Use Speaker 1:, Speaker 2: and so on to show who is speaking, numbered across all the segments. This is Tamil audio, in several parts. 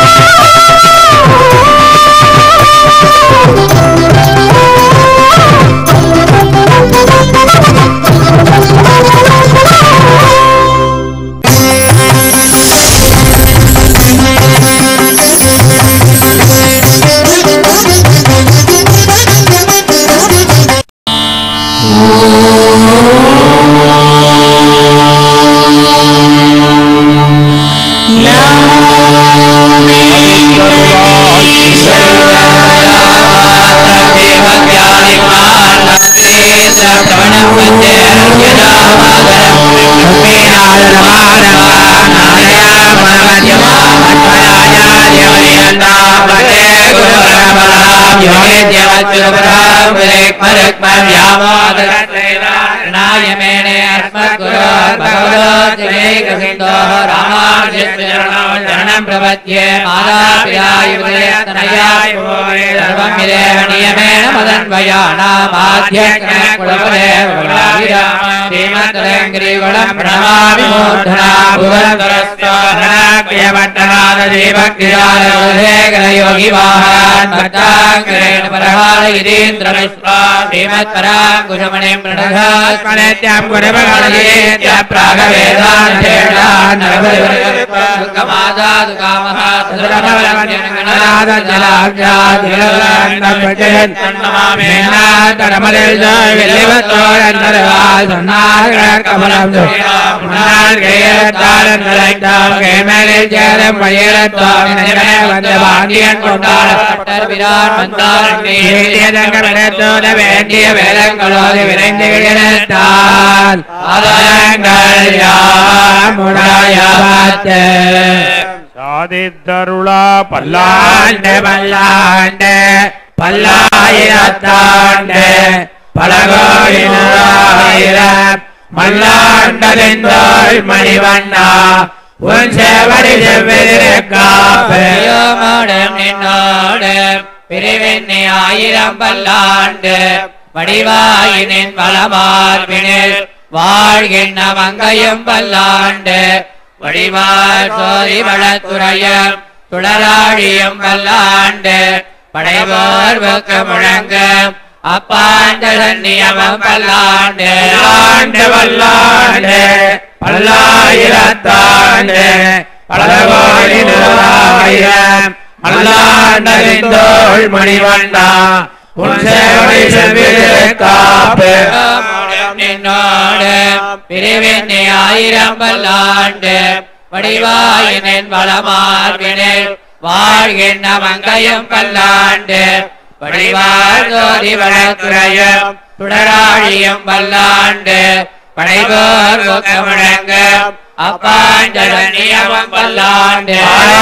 Speaker 1: நாயமேனே அஸ்மத்குரு பகவதோ ராமானுஜரணம் பிரபத்யே மாதாபிராயுதயத்தனயாய் சர்வம் விதேவ நியமேன மதன்வயானாமாத்யகுலபதேவீமத்ரங்கிரிகுலம் பிரணமாமி மூர்ধனா புவந்தரஸ்தோகரேகரயோகி வாஹான் பக்தாங்கிரேண பரகால இதேந்திர ஸ்ரீமத் பராங்குஷமணிம் பிரணதாத்மனேத்யாம் குரபகாலயேத்ய பிராகவேதாந்தேடான் நரபரிவரகமாதாது காமஹ வேண்டிய வேதங்களோடு விரைந்து விழித்தால் ஆதாரங்கள் யாமுடையவாத்து
Speaker 2: சாதித்தருளா
Speaker 1: பல்லாண்டு பல்லாண்டு பல்லாயிரத்தாண்டு பலகோடி நூறாயிரம் மல்லாண்டதெந்தோள் மணிவண்ணா உன் சேவடி செவ்விருக்காப்பயோமோடும் நின்னோடு பிரிவெண்ணி ஆயிரம் பல்லாண்டு வடிவாயினின் பலமார்பினில் வாழ்கின்ற மங்கையும் பல்லாண்டு வடிவார் சோதி வளத்துறையும் துளராழியும் பல்லாண்டு படைவோர் வக்க முழங்கும் அப்பாண்டதன் நியமம் பல்லாண்டு ஆண்டு பல்லாண்டு பல்லாயிரத்தாண்டு பல கோடி நூறாயிரம் மல்லாண்டறிந்தோள் மணிவண்ணா உன் சேவை செவ்விருக்காப்பு நின்னோடு பிரிவினை ஆயிரம் பல்லாண்டு வடிவாயினின் வளமார்பினில் வாழ்கின்ற மங்கையும் பல்லாண்டு வடிவார் ஜோதி வளத்துறையும் துடராழியும் பல்லாண்டு படைபோர் முழங்க அப்பாஞ்சரணியமும் பல்லாண்டு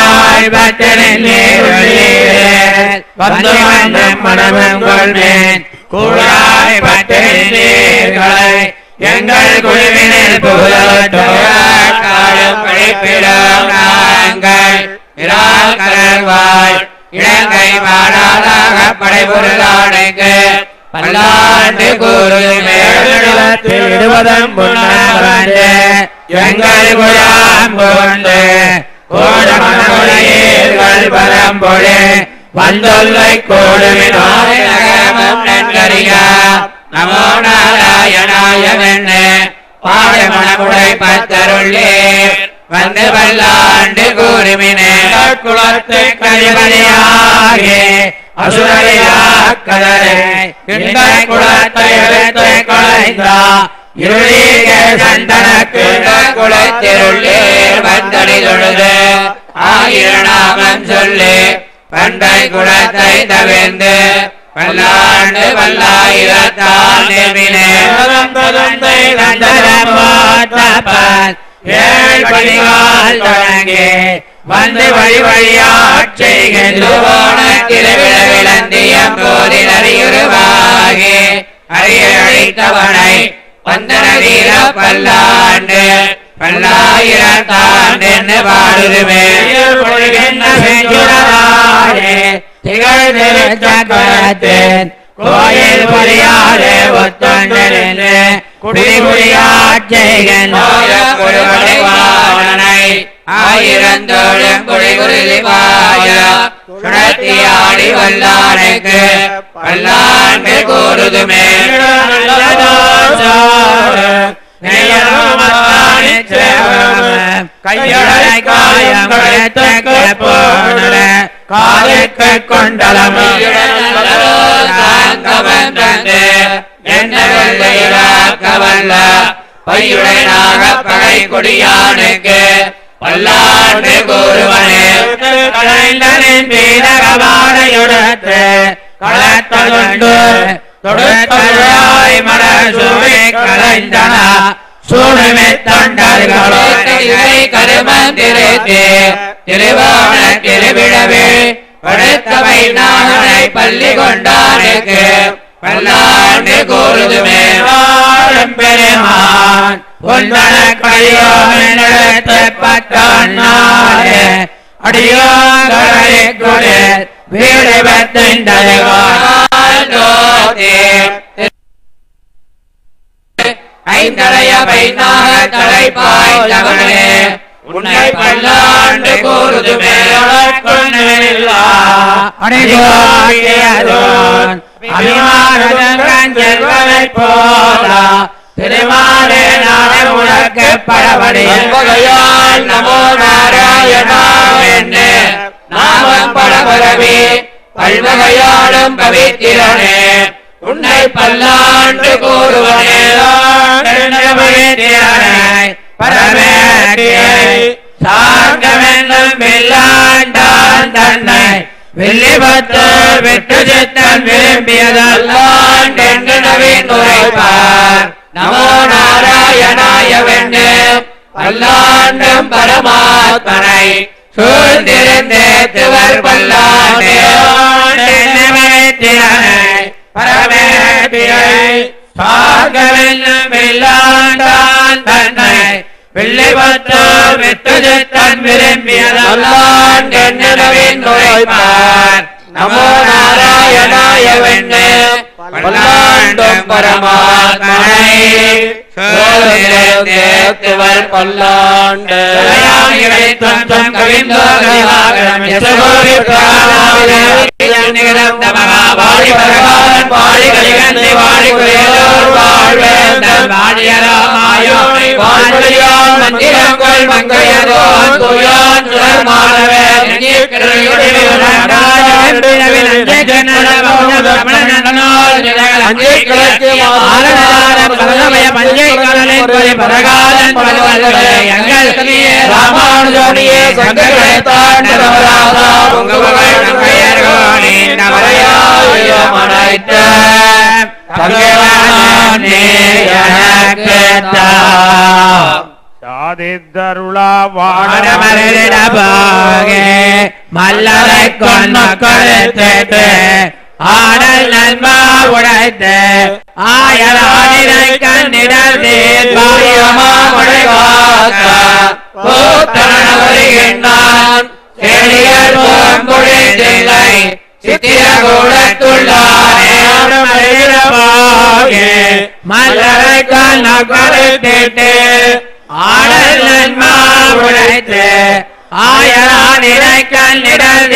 Speaker 1: வந்து வந்து மனமும் கொள்வேன் கூழாய் பட்டீர்களை எங்கள் குழுவினில் புகழோட்டும் படிப்பிடும் நாங்கள் இராக்கரவாய் இலங்கை மாடாதாக படைபொருளாடைக்கு பல்லாண்டு கூறுவதம் முன்னாண்டு எங்கள் குழாம் கொண்டு கோடமனோடையீர்கள் பரம்பொழி வந்துள்ளை கோடுவினோரை நகரமும் நன்கறியா நமோ நாராயணாய வெண்ணே பாடமணமுடை பத்தருள்ளே வந்து பல்லாண்டு கூறுமினே குளத்து கழிவழியாகே அசுரையாக்கதரே இந்த குளத்தை எடுத்து கொலைந்தா இருளீக சந்தனக்கு குளத்திருள்ளே வந்தடி தொழுது ஆயிரநாமம் சொல்லி பண்டை குளத்தை தவிர்ந்து பல்லாண்டு பல்லாயிரத்தால் நெருமினே ஏழ் பணிவால் தொடங்கி வந்து வழி வழியாட் செய்கின்றோன திருவிழ விளந்தியம் போரில் அறியுருவாகி அறிய அழைத்தவனை வந்தன வீர பல்லாண்டு பல்லாயிரத்தாண்டு என்று பாடுதுமே பொழுகின்ற செஞ்சுடராயே திகழ் திருச்சக்கரத்தின் கோயில் புரியாதே ஒத்தொண்டரின்று குடி குடியாட்சைகனை ஆயிரந்தோழும் குடி குருதி பாய பழவடி வல்லானுக்கு பல்லாண்டு கூறுதுமே கையடை காயம் காலுக்கு கொண்டலமுயடே என்ன வெள்ளையிலாக்கவல்ல பையுடனாக படை கொடியானுக்கு பல்லாண்டு கூறுவனே கலைந்தனின் பீரகவாடையுடத்து களத்தலுண்டு தொடுத்தலாய் மர சூழி கலைந்தன சூழமே தொண்டர்களோ கருமந்திரத்தே திருவான திருவிழவே படுத்தவை நாகனை பள்ளி கொண்டானுக்கு பல்லாண்டு கூறுதுமே வாழும் பெருமான் பொன்னன கழியோடு பத்தானே அடியோங்களை கொடு வீடு ஐந்தரைய பைனாக தலைப்பாய்ந்தவனே உன்னை பல்லாண்டு கூறுதுமே கொண்டில்லா அடிகோன் அபிமானதன் செல்வனை போலா திருமாலே நானே உனக்கு படபடி
Speaker 2: வகையால் நமோ நாராயணா
Speaker 1: என்ன நாமம் படபரவி பல்வகையாலும் பவித்திரனே உன்னை பல்லாண்டு கூறுவனே பவித்திரனை பரமேட்டியை சார்ந்தமென்னும் வெள்ளாண்டான் தன்னை வெள்ளிபத்து விட்டு சித்தன் விரும்பியதல்லான் என்று நவீன் உரைப்பார் நமோ நாராயணாய வென்று பல்லாண்டும் பரமாத்மனை சூழ்ந்திருந்தேத்துவர் பல்லாண்டே பரமேட்டியை சார்கவென்னும் வெள்ளாண்டான் தன்னை வெள்ளிபத்து விட்டு சித்தன் விரும்பியதல்லான் என்று நவீன் உரைப்பார் நமோ நாராயணாய வென்று பல்லாண்டும் பரமாத்மனை
Speaker 2: தேத்துவர் பல்லாண்டு
Speaker 1: அஞ்சே கிழக்கு பஞ்சை கடலின் பொறி பரகாலன் பலவல்லே எங்கள் ராமானுஜோனியே சங்கரத்தான் நரவராதா உங்க புகழ் நங்கையர்கோனே நவரையாயோ மனைத்த தங்கவானே எனக்குத்தா
Speaker 2: சாதித்தருளா
Speaker 1: வானமரிடபாகே மல்லரை கொன்மக்களுத்தேட்டு ஆடல் நன்மா உடைத்து ஆயரானினை கண்ணிடர் தீர்ப்பாயமா உடைவாக்க பூத்தன வருகின்றான் செடியர் பூங்குழிதில்லை சித்திரகூடத்துள்ளானே மல்லரை கொன்மக்களுத்தேட்டு ஆடல் நன்மா உடைத்து ஆயரான் இறைக்கல் நிழல்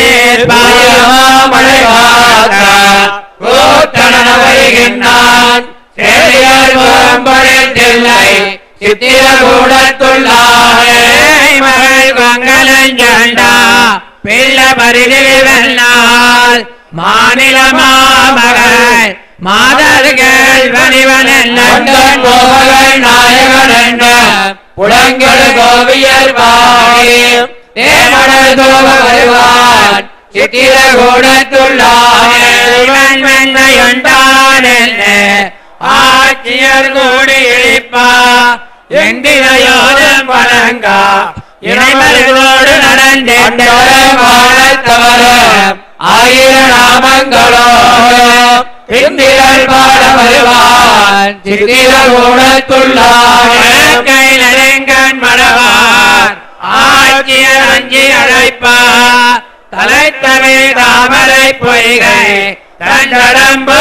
Speaker 1: கூத்தன வருகின்றான் செடியார் பூம்பொழித்தில்லை சித்திரகூடத்துள்ளாரே மகள் மங்களஞ்சண்டா பிள்ளை பரிதில் வெல்லால் மாநில மாமகள் மாதர்கள் வணிவன்
Speaker 2: நந்தன் மோகன் நாயகன் என்ற புலங்கடு கோவியர் வாழி தேமடல் தோக வருவான் சித்திர கூடத்துள்ளான்
Speaker 1: ஆட்சியர் கூடி இழிப்பா எந்திரையோடும் வழங்கா இணைமர்களோடு நடந்தேன்
Speaker 2: வாழத்தவர ஆயிர நாமங்களோ இந்திரல் பாட வருவான் சித்திர கூடத்துள்ளான்
Speaker 1: கைலங்கன் மடவார் ஆட்சியர் அஞ்சி அழைப்பா தலைத்தவே தாமரை பொய்கை தண்டடம்பு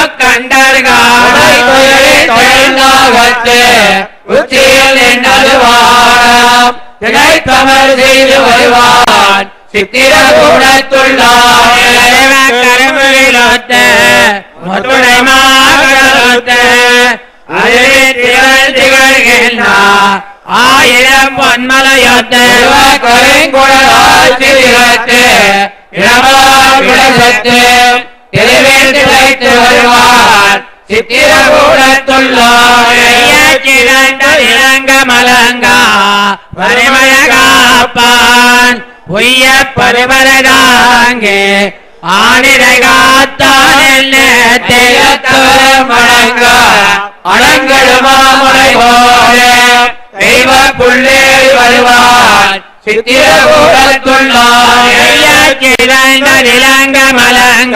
Speaker 2: தொழிலாகத்து உச்சியில் நின்றது வாழம் திகைத்தமர் செய்து வருவான் சித்திரகூடத்துள்ளானே
Speaker 1: கருமுகிலொத்த முத்துடை மாகலொத்த அதில் திகழ்கின்ற ஆயிரம் பொன்மலையொத்த
Speaker 2: கருங்குழலாய் சிறிகத்து இளமார் விளசத்து திருவேல் திளைத்து வருவார் சித்திரகூடத்துள்ளானே
Speaker 1: சிறந்த இளங்க மலங்கா பரிமள காப்பான் உய்ய பருவரதாங்கே ஆனிரை காத்தான்
Speaker 2: தெய்வத்தவர் வணங்க அணங்கடுமாமலை போல தெய்வ புள்ளே வருவான் சித்திரகூடத்துள்ளானே
Speaker 1: சிறந்த இளங்க மலங்க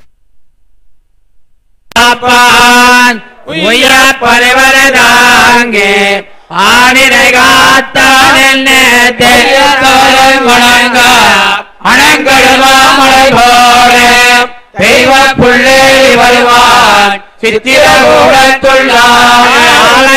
Speaker 1: காப்பான் உய்ய பருவரதாங்கே ஆனிரை காத்தான்
Speaker 2: தெய்வத்தவர் வணங்க அணங்கடுமாமலை போல தெய்வ புள்ளே வருவான் சித்திரகூடத்துள்ளானே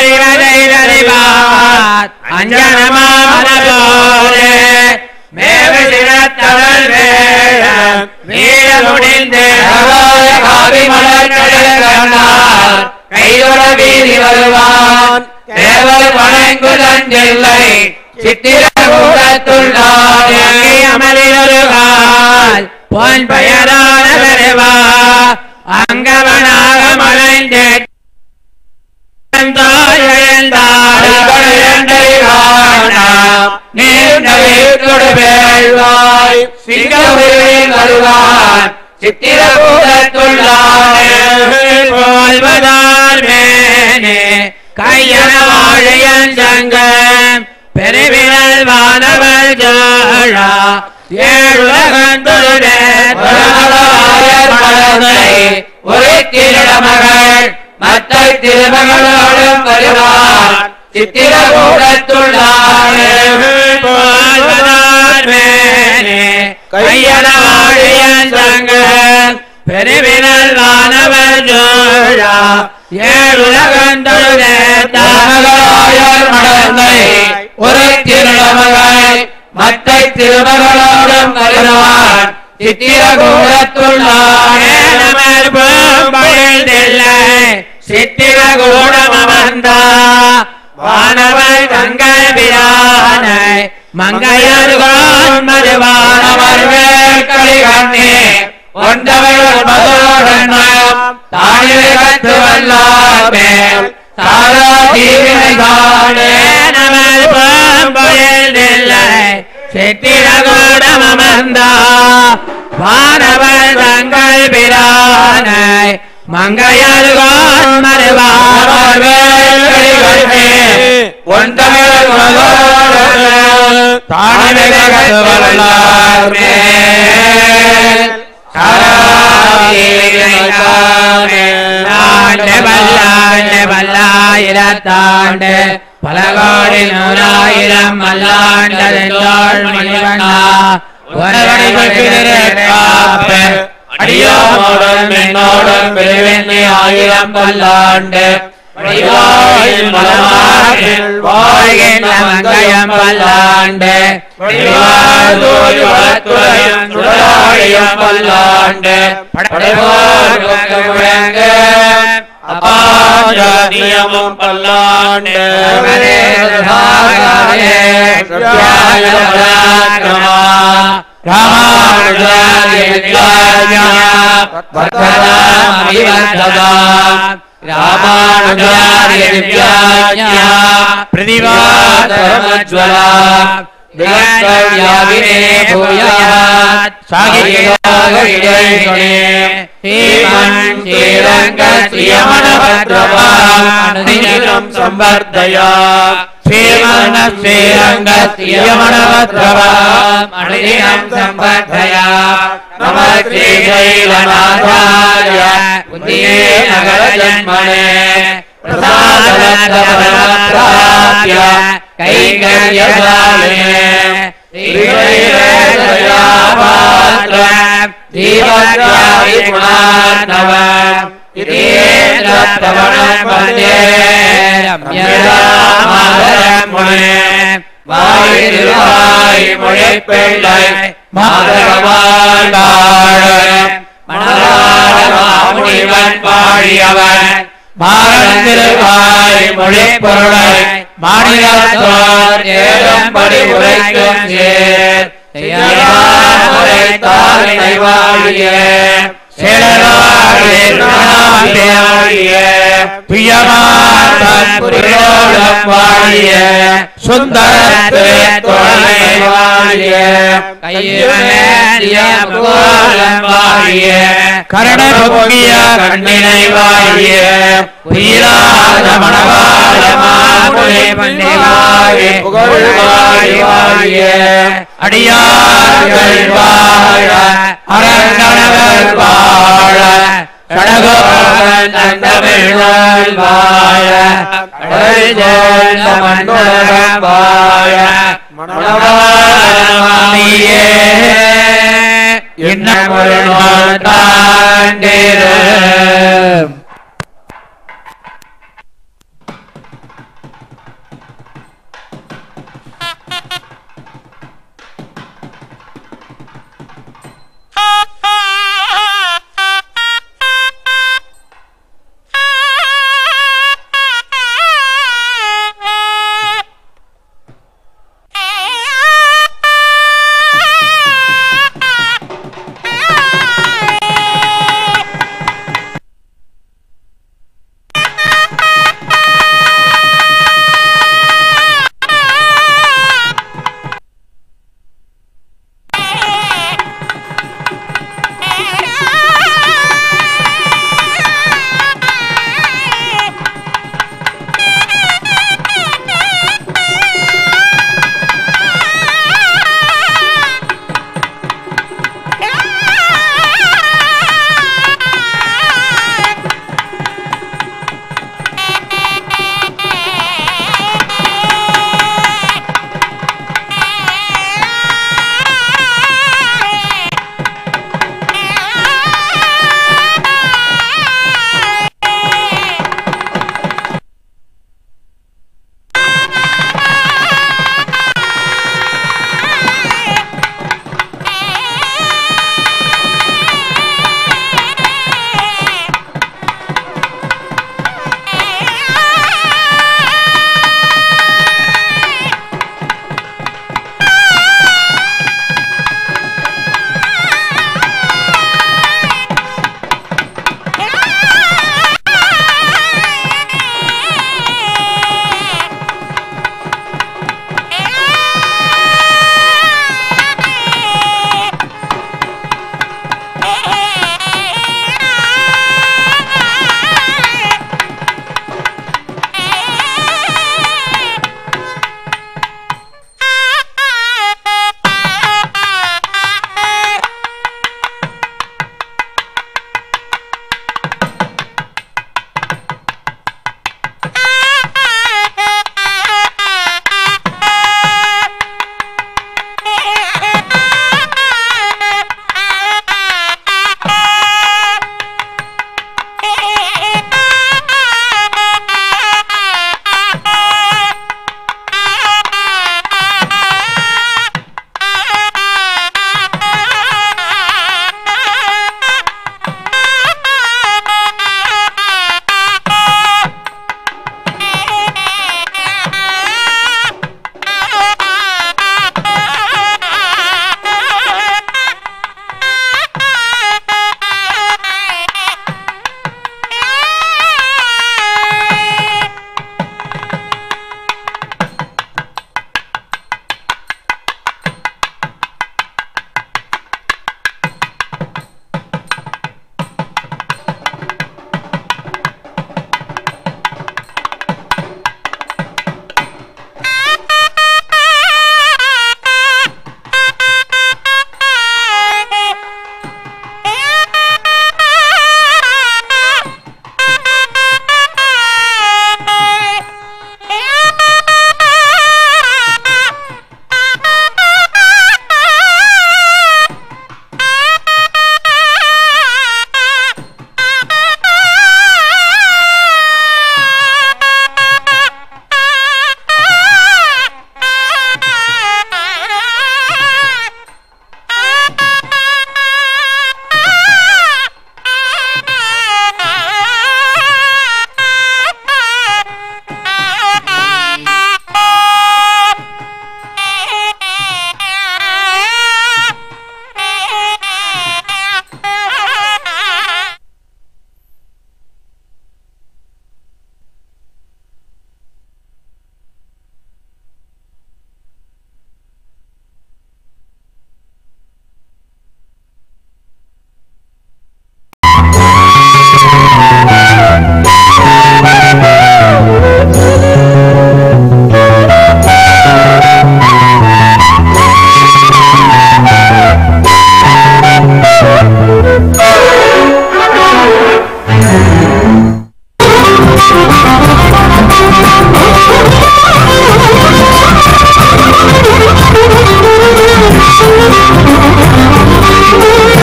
Speaker 1: அஞ்சனமானே மேவிடத்தவள் வேடம் வீர முடிந்து
Speaker 2: காவி மலர் கண்ணார் கைதொட வீதி வருவான் தேவர் வணங்குதஞ்சில்லை சித்திரகூடத்துள்ளானே
Speaker 1: அமலிலொருகால் பொன் பெயரான பெருவா அங்கவனாக மலைந்து
Speaker 2: வேள்வாய் சிங்கவேல் வருவான் சித்திரகூடத்துள்ளானே
Speaker 1: போல்வதால் மேனே கையன வாழையன் சங்கம் பெருவிரல் வானவர் ஜாழா ஏழுலகந்தொரு
Speaker 2: மலராயர் மலர்ந்தை ஒரு திருடமகள் மற்ற திருமகளோடும் வருவான் சித்திரகூடத்துள்ளானே
Speaker 1: போல்வதால் மேனே கையன வாழையன் சங்கம் பெருவிரல் வானவர் ஜோழா ஏழுலகந்தொரு
Speaker 2: மலராயர் மலர்ந்தை ஒரு திருடமகள் மற்ற திருமகளோடும் வருவான் சித்திரகூடத்துள்ளானே
Speaker 1: நமர் பழிந்தில்லை சித்திரகூடமர்ந்தா வானவர் தங்கள் பிரானை மங்கையர்கோன் மறுவானவர்
Speaker 2: வேல்களி கண்ணே ஒன்றவர்கள் மதோடன்மயம் தானே கத்து வல்லாமேல் சாரா தீவினை தானே
Speaker 1: நமர் பழிந்தில்லை சித்திரகூடமர்ந்தா வானவர் தங்கள் பிரானை மங்கையர்கோன் மறுவானவர்
Speaker 2: வேல்களி கண்ணே ஒன்றவர்கள் மதோடன்மயம் தானே கத்து வல்லாமேல் சாரா தீவினை தானே
Speaker 1: ஆண்டு பல்லாண்டு பல்லாயிரத்தாண்டு பல கோடி நூறாயிரம் மல்லாண்டதென்றோள் மணிவண்ணா ஒருவனை பற்றினரே காப்பு
Speaker 2: அடியோடும் என்னோடும் பிரிவினை ஆயிரம் பல்லாண்டு வடிவாயில் மலமாகில்
Speaker 1: வாழ்கின்ற மங்கையம் பல்லாண்டு
Speaker 2: வடிவாதோய் வளத்துறையும் சுடராழியம் பல்லாண்டு படைவோர் முழங்க அப்பாஞ்சோதியமும் பல்லாண்டு
Speaker 1: பிரதிவாதமஜ்வலா திகழ்யாவினே பூயாத் சாகியோகே ஸ்ரீமன் ஸ்ரீரங்க ஸ்ரீயமணபத்ரவானுதினம் சம்பர்தயா ஸ்ரீமன ஸ்ரீரங்க ஸ்ரீயமணபத்ரவாம் அனுதினம் சம்பர்தயா நம ஸ்ரீசைலநாதாய உந்தியே நகர ஜன்மனே பிரசாதனப்பிராப்ய கைங்கரியசாலினே ஸ்ரீரேதயாபாத்ரம் தீபத்யாதி குணார்ணவம் இதேந்திரத்தவணம் வந்தே ரம்யராமாதரம் முனே வாய் திருவாய் மொழிப்பிள்ளை மாதகவாள் வாழ மணவாள மாமுனிவன் பாழியவன் மாறந்திருவாய் மொழி பொருளை மாநிலத்தோர் ஏழும்படி உரைக்கும் சேர் செய்யாமுறைத்தாரினை வாழிய சேடராழிய பியமான் புரியோடம் வாழிய சுந்தரத்து தோழமை வாழிய கையிலேந்திய கோலம் வாழிய கரணபொங்கிய கண்ணினை வாழிய பீராத மணவாள மாமுனி பண்ணி வாழி புகழ் வாழி வாழிய அடியார்கள் வாழ அரங்கணவர் வாழ கடகோகன் தந்தமிழ் வாழ கடல் சேர்ந்த மண்ணுலகம் வாழ மணவாளமாமியே இன்னமுள் தாண்டிரு